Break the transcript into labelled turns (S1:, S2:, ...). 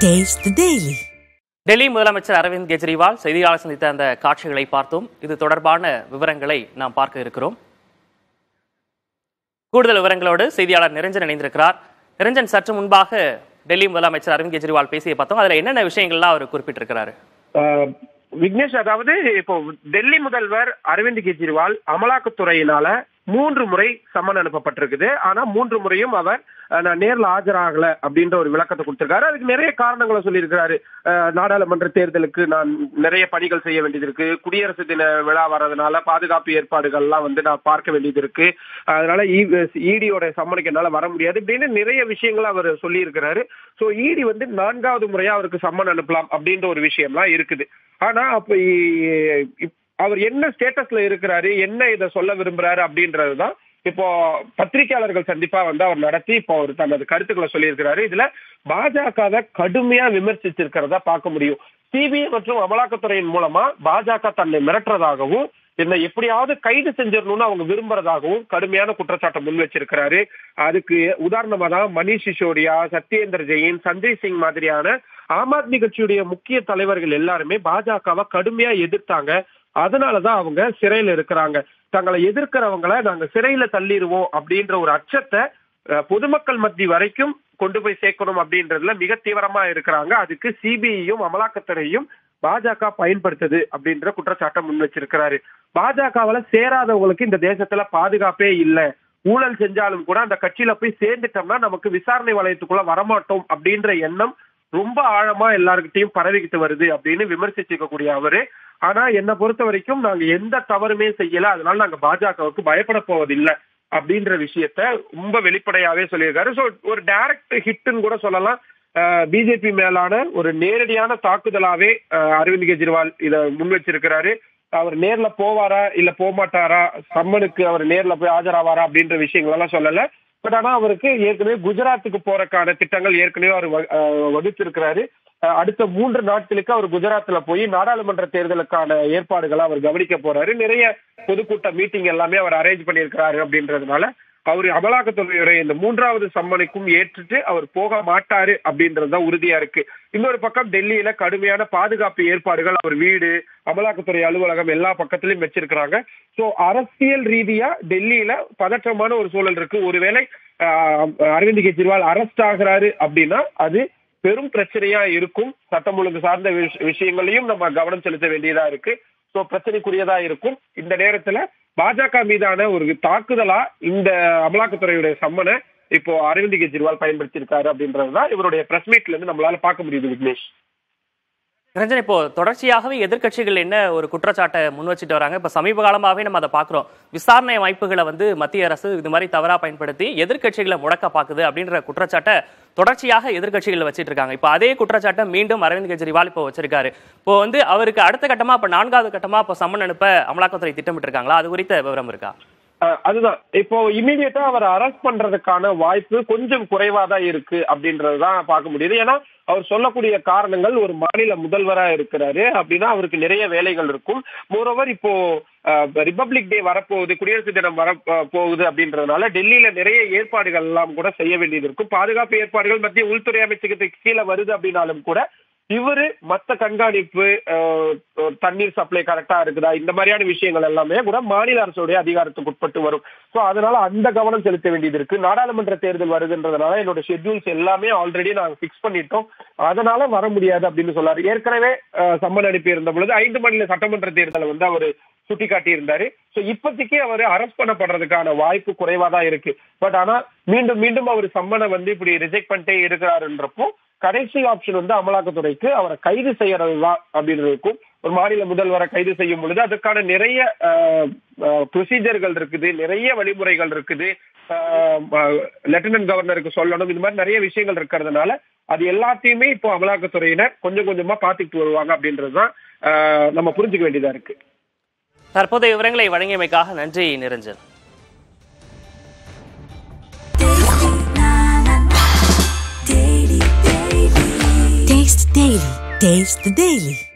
S1: Taste the Daily.
S2: Delhi முதலமைச்சர் அரவிந்த் கெஜ்ரிவால் செய்தியாளர் சந்தித்த அந்த காட்சிகளை பார்த்தோம் இது தொடர்பான விவரங்களை நாம் பார்க்க இருக்கிறோம் கூடுதல் விவரங்களோடு செய்தியாளர் நிரஞ்சன் இணைந்திருக்கிறார் நிரஞ்சன் சற்று முன்பாக டெல்லி முதலமைச்சர் அரவிந்த் கெஜ்ரிவால் பேசிய பார்த்தோம் அதுல என்னென்ன விஷயங்கள்லாம் அவர் குறிப்பிட்டிருக்கிறாரு
S3: ஆஹ் விக்னேஷ் அதாவது இப்போ டெல்லி முதல்வர் அரவிந்த் கெஜ்ரிவால் அமலாக்கத்துறையினால மூன்று முறை சம்மன் அனுப்பப்பட்டிருக்குது ஆனா மூன்று முறையும் அவர் ஆஹ், நான் நேர்ல ஆஜராகல அப்படின்ற ஒரு விளக்கத்தை கொடுத்திருக்காரு அதுக்கு நிறைய காரணங்களை சொல்லியிருக்கிறாரு ஆஹ், நாடாளுமன்ற தேர்தலுக்கு நான் நிறைய பணிகள் செய்ய வேண்டியது இருக்கு குடியரசு தின விழா வர்றதுனால பாதுகாப்பு ஏற்பாடுகள்லாம் வந்து நான் பார்க்க வேண்டியது இருக்கு அதனால இடியோட சம்மனுக்கு என்னால வர முடியாது இப்படின்னு நிறைய விஷயங்களை அவர் சொல்லியிருக்கிறாரு சோ இடி வந்து நான்காவது முறையா அவருக்கு சம்மன் அனுப்பலாம் அப்படின்ற ஒரு விஷயம்லாம் இருக்குது ஆனா அப்ப இ- இப்- அவர் என்ன ஸ்டேட்டஸ்ல இருக்கிறாரு என்ன இதை சொல்ல விரும்புறாரு அப்படின்றதுதான் இப்போ பத்திரிகையாளர்கள் சந்திப்பா வந்து அவர் நடத்தி இப்போ அவர் தனது கருத்துக்களை சொல்லியிருக்கிறாரு இதுல பாஜகவை கடுமையா விமர்சிச்சிருக்கிறதா பார்க்க முடியும் சிபிஐ மற்றும் அமலாக்கத்துறையின் மூலமா பாஜக தன்னை மிரட்டுறதாகவும் என்னை எப்படியாவது கைது செஞ்சிடணும்னு அவங்க விரும்புறதாகவும் கடுமையான குற்றச்சாட்டை முன் வச்சிருக்கிறாரு அதுக்கு உதாரணமா தான் மணிஷ் சிசோடியா சத்யேந்தர் ஜெயின் சஞ்சய் சிங் மாதிரியான ஆம் ஆத்மி கட்சியுடைய முக்கிய தலைவர்கள் எல்லாருமே பாஜகவை கடுமையா எதிர்த்தாங்க அதனாலதான் அவங்க சிறையில இருக்கிறாங்க தங்களை எதிர்க்கிறவங்கள நாங்க சிறையில தள்ளிடுவோம் அப்படின்ற ஒரு அச்சத்தை அஹ், பொதுமக்கள் மத்தி வரைக்கும் கொண்டு போய் சேர்க்கணும் அப்படின்றதுல மிக தீவிரமா இருக்கிறாங்க அதுக்கு சிபிஐயும் அமலாக்கத்துறையும் பாஜக பயன்படுத்துது அப்படின்ற குற்றச்சாட்டை முன் வச்சிருக்கிறாரு பாஜகவுல சேராதவங்களுக்கு இந்த தேசத்துல பாதுகாப்பே இல்ல ஊழல் செஞ்சாலும் கூட அந்த கட்சியில போய் சேர்ந்துட்டோம்னா நமக்கு விசாரணை வளையத்துக்குள்ள வரமாட்டோம் அப்படின்ற எண்ணம் ரொம்ப ஆழமா எல்லாருக்கிட்டையும் பரவிக்கிட்டு வருது அப்படின்னு விமர்சிச்சுக்கக்கூடிய அவரு ஆனா என்னை பொறுத்த வரைக்கும் நாங்க எந்த தவறுமே செய்யல அதனால நாங்க பாஜகவுக்கு பயப்பட போவதில்லை அப்படின்ற விஷயத்த ரொம்ப வெளிப்படையாவே சொல்லியிருக்காரு சோ ஒரு டைரக்ட் ஹிட்னு கூட சொல்லலாம் பிஜேபி மேலான ஒரு நேரடியான தாக்குதலாவே அஹ், அரவிந்த் கெஜ்ரிவால் இத முன் வச்சிருக்கிறாரு அவர் நேர்ல போவாரா இல்ல போக மாட்டாரா சம்மனுக்கு அவர் நேர்ல போய் ஆஜராவாரா அப்படின்ற விஷயங்கள் எல்லாம் சொல்லல பட் ஆனா அவருக்கு ஏற்கனவே குஜராத்துக்கு போறக்கான திட்டங்கள் ஏற்கனவே அவர் வ- அஹ், வகுத்திருக்கிறாரு அஹ், அடுத்த மூன்று நாட்களுக்கு அவர் குஜராத்ல போய் நாடாளுமன்ற தேர்தலுக்கான ஏற்பாடுகளை அவர் கவனிக்க போறாரு நிறைய பொதுக்கூட்ட மீட்டிங் எல்லாமே அவர் அரேஞ்ச் பண்ணியிருக்கிறாரு அப்படின்றதுனால அவர் அமலாக்கத்துறையுடைய இந்த மூன்றாவது சம்மனுக்கும் ஏற்றுட்டு அவர் போக மாட்டாரு அப்படின்றதுதான் உறுதியா இருக்கு இன்னொரு பக்கம் டெல்லியில கடுமையான பாதுகாப்பு ஏற்பாடுகள் அவர் வீடு அமலாக்கத்துறை அலுவலகம் எல்லா பக்கத்திலும் வச்சிருக்கிறாங்க சோ அரசியல் ரீதியா டெல்லியில பதற்றமான ஒரு சூழல் இருக்கு ஒருவேளை ஆஹ், அரவிந்த் கெஜ்ரிவால் அரெஸ்ட் ஆகுறாரு அப்படின்னா அது பெரும் பிரச்சனையா இருக்கும் சட்டம் ஒழுங்கு சார்ந்த விஷ- விஷயங்களையும் நம்ம கவனம் செலுத்த வேண்டியதா இருக்கு சோ பிரச்சனைக்குரியதா இருக்கும் இந்த நேரத்துல பாஜக மீதான ஒரு தாக்குதலா இந்த அமலாக்கத்துறையுடைய சம்மனை இப்போ அரவிந்த் கெஜ்ரிவால் பயன்படுத்தியிருக்காரு அப்படின்றதுதான் இவருடைய பிரஸ் மீட்ல இருந்து நம்மளால பார்க்க முடியுது விக்னேஷ்
S2: நிரஞ்சன் இப்போ தொடர்ச்சியாகவே எதிர்க்கட்சிகள் என்ன ஒரு குற்றச்சாட்டை முன் வச்சுட்டு வராங்க இப்ப சமீப காலமாவே நம்ம அதை பாக்குறோம் விசாரணை அமைப்புகளை வந்து மத்திய அரசு இது மாதிரி தவறா பயன்படுத்தி எதிர்க்கட்சிகளை முடக்க பாக்குது அப்படின்ற குற்றச்சாட்டை தொடர்ச்சியாக எதிர்க்கட்சிகள் வச்சிட்டு இருக்காங்க இப்போ அதே குற்றச்சாட்டை மீண்டும் அரவிந்த் கெஜ்ரிவால் இப்போ வச்சிருக்காரு இப்போ வந்து அவருக்கு அடுத்த கட்டமா இப்ப நான்காவது கட்டமா இப்போ சம்மன் அனுப்ப அமலாக்கத்துறை திட்டமிட்டு இருக்காங்களா அது குறித்த விவரம் இருக்கா
S3: அஹ் அதுதான் இப்போ இமீடியட்டா அவர் அரெஸ்ட் பண்றதுக்கான வாய்ப்பு கொஞ்சம் குறைவா தான் இருக்கு அப்படின்றதுதான் பார்க்க முடியுது ஏன்னா அவர் சொல்லக்கூடிய காரணங்கள் ஒரு மாநில முதல்வரா இருக்கிறாரு அப்படின்னா அவருக்கு நிறைய வேலைகள் இருக்கும் மோரோவர் இப்போ ரிபப்ளிக் டே வரப்போகுது குடியரசு தினம் வர அஹ், போகுது அப்படின்றதுனால டெல்லியில நிறைய ஏற்பாடுகள் எல்லாம் கூட செய்ய வேண்டியது இருக்கும் பாதுகாப்பு ஏற்பாடுகள் மத்திய உள்துறை அமைச்சகத்துக்கு கீழே வருது அப்படின்னாலும் கூட இவரு மத்த கண்காணிப்பு அஹ், தண்ணீர் சப்ளை கரெக்டா இருக்குதா இந்த மாதிரியான விஷயங்கள் எல்லாமே கூட மாநில அரசுடைய அதிகாரத்துக்கு உட்பட்டு வரும் சோ அதனால அந்த கவனம் செலுத்த வேண்டியது இருக்கு நாடாளுமன்ற தேர்தல் வருதுன்றதுனால என்னோட ஷெட்யூல்ஸ் எல்லாமே ஆல்ரெடி நாங்க பிக்ஸ் பண்ணிட்டோம் அதனால வர முடியாது அப்படின்னு சொல்லாரு ஏற்கனவே அஹ், சம்மன் அனுப்பி இருந்த பொழுது ஐந்து மாநில சட்டமன்ற தேர்தலை வந்து அவர் சுட்டி காட்டியிருந்தாரு சோ இப்போதைக்கு அவர் அரெஸ்ட் பண்ணப்படுறதுக்கான வாய்ப்பு குறைவா தான் இருக்கு பட் ஆனா மீண்டும் மீண்டும் அவர் சம்மனை வந்து இப்படி ரிஜெக்ட் பண்ணிட்டே இருக்கிறாருன்றப்போ கடைசி ஆப்ஷன் வந்து அமலாக்கத்துறைக்கு அவரை கைது செய்யறதுதான் அப்படின்னு இருக்கும் ஒரு மாநில முதல்வரை கைது செய்யும் பொழுது அதுக்கான நிறைய ப்ரொசீஜர்கள் இருக்குது நிறைய வழிமுறைகள் இருக்குது லெப்டினன்ட் கவர்னருக்கு சொல்லணும் இந்த மாதிரி நிறைய விஷயங்கள் இருக்கிறதுனால அது எல்லாத்தையுமே இப்போ அமலாக்கத்துறையினர் கொஞ்சம் கொஞ்சமா பாத்துக்கிட்டு வருவாங்க அப்படின்றதுதான் ஆஹ், நம்ம புரிஞ்சுக்க வேண்டியதா இருக்கு
S2: தற்போதைய விவரங்களை வழங்கியமைக்காக நன்றி Niranjan
S1: Taste Daily. Taste the Daily.